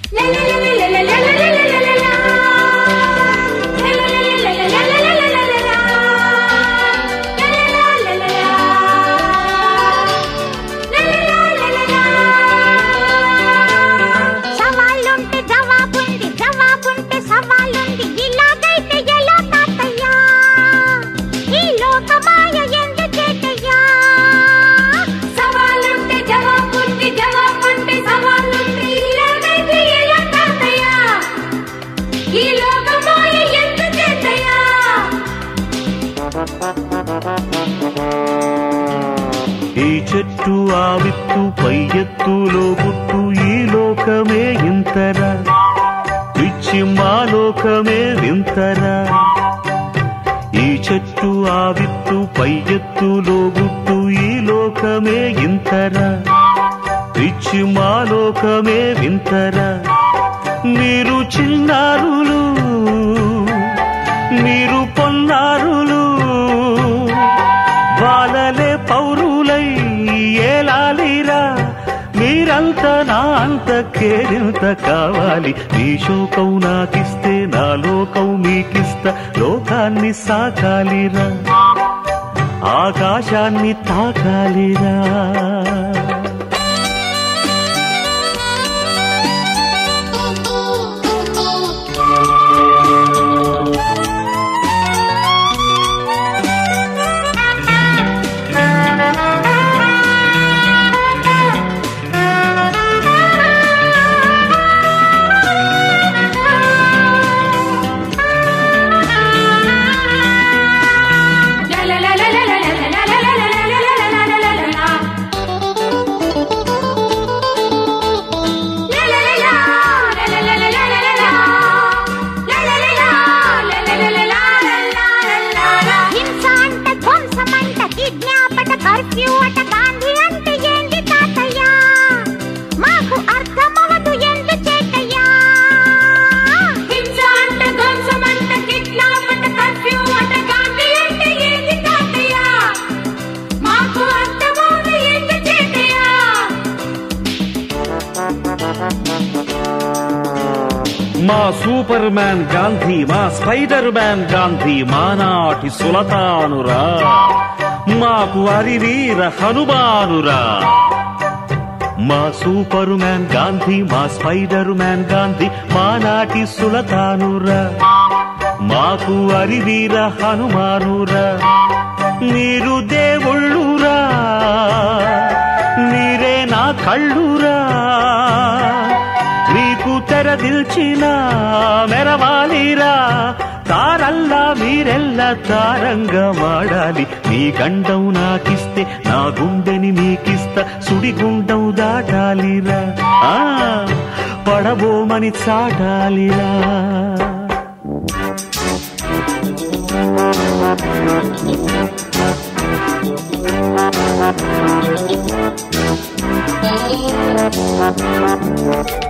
సవాలుంటే జవాబుంది జవాబుంటే సవాలుంది ఇలాగైతే ఎలా తాతయ్యా ఈ లోకమాయ ఎందుచేతయ్యా సవాలుంటే జవాబుంది జవాబుంటే సవాలుంది ఇలాగైతే ఎలా తాతయ్యా ఈ లోకమాయ ఎందుచేతయ్యా ఈ చెట్టు ఆ విత్తు పై ఎత్తులో పుట్టు ఈ లోకమే ఇంతరా పిచ్చి మా లోకమే వింతరా ఈ చెట్టు ఆ విత్తు పై ఎత్తులో గుట్టు ఈ లోకమే ఇంతరా పిచ్చి మా లోకమే వింతరా మీరు చిన్నారులు మీరు పొన్నారులు వాళ్ళలే పౌరులై ఏలాలిరా మీరంతా నా అంత కేరింత కావాలి మీ శోకం నాకిస్తే నా లోకం మీకిస్తా లోకాన్ని సాకాలిరా ఆకాశాన్ని తాకాలిరా హింస అంట ధ్వంసమంట కిడ్నాపట కర్ఫ్యూ అట గాంధీ అంటే ఏంటి తాతయ్య మాకు అర్థమవదు ఎందు చేతయ్యా హింస అంట ధ్వంసమంట కిడ్నాపట కర్ఫ్యూ అట గాంధీ అంటే ఏంది తాతయ్య మాకు అర్థమవును ఏంది చేతయ్య మా సూపర్ మ్యాన్ గాంధీ మా స్పైడర్ మ్యాన్ గాంధీ మా నాటి సులతానురా మాకు అరివీర హనుమానురా మా సూపర్ మ్యాన్ గాంధీ మా స్పైడర్ మ్యాన్ గాంధీ మా నాటి సులతానురా మాకు అరివీర హనుమానురా మీరు దేవుళ్ళురా మీరే నా కళ్ళురా మీకు తెరదిల్చిన మెరవాలిరా తారల్లా మీరెల్లా తారంగా వాడాలి మీ గండం నాకిస్తే నా గుండెని మీకిస్తా సుడిగుండం దాటాలిరా ఆ పడబోమని చాటాలిరా Thank you.